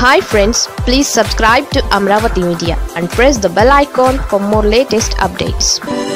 hi friends please subscribe to Amaravati media and press the bell icon for more latest updates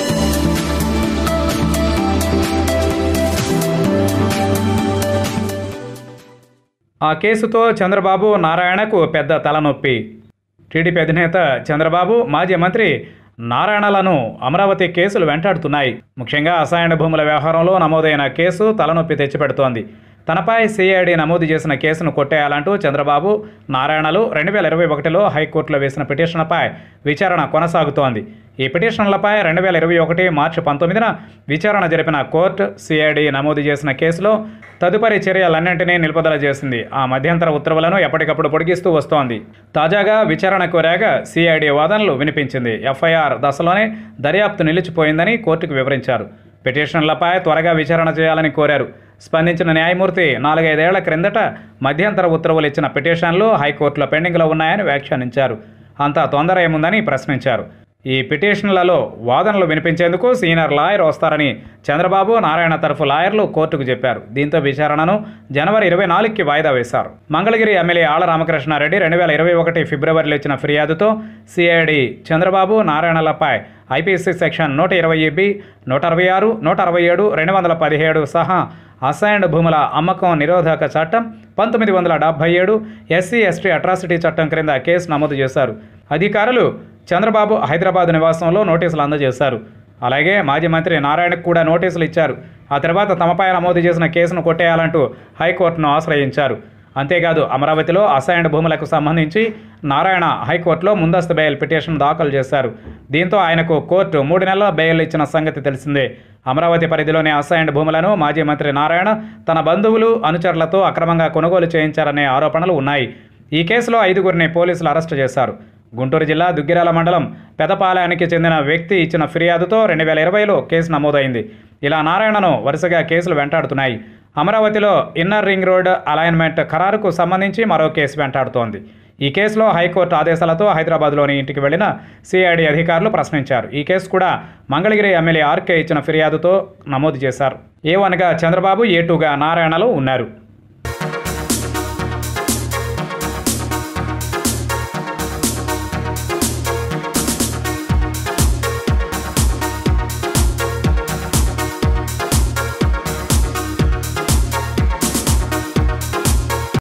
ఆ కేసుతో చంద్రబాబు నారాయణకు పెద్ద తలనొప్పి టీడీపీ అధినేత చంద్రబాబు మాజీ మంత్రి నారాయణలను అమరావతి కేసులు వెంటాడుతున్నాయి ముఖ్యంగా అసైన్ భూముల వ్యవహారంలో నమోదైన కేసు తలనొప్పి తెచ్చిపెడుతోంది తనపై సిఐడి నమోదు చేసిన కేసును కొట్టేయాలంటూ చంద్రబాబు నారాయణలు రెండు వేల ఇరవై ఒకటిలో హైకోర్టులో వేసిన పిటిషన్లపై విచారణ కొనసాగుతోంది ఈ పిటిషన్లపై రెండు వేల ఇరవై ఒకటి మార్చి పంతొమ్మిదిన విచారణ జరిపిన కోర్టు సిఐడి నమోదు చేసిన కేసులో తదుపరి చర్యలన్నింటినీ నిలుపుదల చేసింది ఆ మధ్యంతర ఉత్తర్వులను ఎప్పటికప్పుడు పొడిగిస్తూ వస్తోంది తాజాగా విచారణ కోరాక సిఐడి వాదనలు వినిపించింది ఎఫ్ఐఆర్ దశలోనే దర్యాప్తు నిలిచిపోయిందని కోర్టుకు వివరించారు పిటిషన్లపై త్వరగా విచారణ చేయాలని కోరారు స్పందించిన న్యాయమూర్తి నాలుగైదేళ్ల క్రిందట మధ్యంతర ఉత్తర్వులు ఇచ్చిన పిటిషన్లు హైకోర్టులో పెండింగ్లో ఉన్నాయని వ్యాఖ్యానించారు అంతా తొందర ఏముందని ప్రశ్నించారు ఈ పిటిషన్లలో వాదనలు వినిపించేందుకు సీనియర్ లాయర్ వస్తారని చంద్రబాబు నారాయణ తరఫు లాయర్లు కోర్టుకు చెప్పారు దీంతో విచారణను జనవరి ఇరవై నాలుగుకి వాయిదా వేశారు మంగళగిరి ఎమ్మెల్యే ఆళ్ల రామకృష్ణారెడ్డి రెండు వేల ఇరవై ఒకటి ఫిబ్రవరిలో ఇచ్చిన ఫిర్యాదుతో సిఐడి చంద్రబాబు నారాయణలపై ఐపీసీ సెక్షన్ నూట ఇరవై బి నూట అరవై ఆరు నూట అరవై ఏడు రెండు వందల పదిహేడు సహా అసైన్డ్ భూముల అమ్మకం నిరోధక చట్టం పంతొమ్మిది వందల డెబ్బై ఏడు ఎస్సీ ఎస్టీ అట్రాసిటీ చట్టం క్రింద కేసు నమోదు చేశారు అధికారులు చంద్రబాబు హైదరాబాద్ నివాసంలో నోటీసులు అందజేశారు అలాగే మాజీ మంత్రి నారాయణకు కూడా నోటీసులు ఇచ్చారు ఆ తర్వాత తమపై నమోదు చేసిన కేసును కొట్టేయాలంటూ హైకోర్టును ఆశ్రయించారు అంతేకాదు అమరావతిలో అసైన్డ్ భూములకు సంబంధించి నారాయణ హైకోర్టులో ముందస్తు బెయిల్ పిటిషన్ దాఖలు చేశారు దీంతో ఆయనకు కోర్టు మూడు నెలల బెయిల్ ఇచ్చిన సంగతి తెలిసిందే అమరావతి పరిధిలోని అసైన్డ్ భూములను మాజీ మంత్రి నారాయణ తన బంధువులు అనుచరులతో అక్రమంగా కొనుగోలు చేయించారనే ఆరోపణలు ఉన్నాయి ఈ కేసులో ఐదుగురిని పోలీసులు అరెస్టు చేశారు గుంటూరు జిల్లా దుగ్గిరాల మండలం పెదపాలయానికి చెందిన వ్యక్తి ఇచ్చిన ఫిర్యాదుతో రెండు వేల ఇరవైలో కేసు నమోదైంది ఇలా నారాయణను వరుసగా కేసులు వెంటాడుతున్నాయి అమరావతిలో ఇన్నర్ రింగ్ రోడ్ అలైన్మెంట్ ఖరారుకు సంబంధించి మరో కేసు వెంటాడుతోంది ఈ కేసులో హైకోర్టు ఆదేశాలతో హైదరాబాద్లోని ఇంటికి వెళ్లిన సిఐడి అధికారులు ప్రశ్నించారు ఈ కేసు కూడా మంగళగిరి ఎమ్మెల్యే ఆర్కే ఇచ్చిన ఫిర్యాదుతో నమోదు చేశారు ఏ వన్గా చంద్రబాబు ఏ టూగా నారాయణలు ఉన్నారు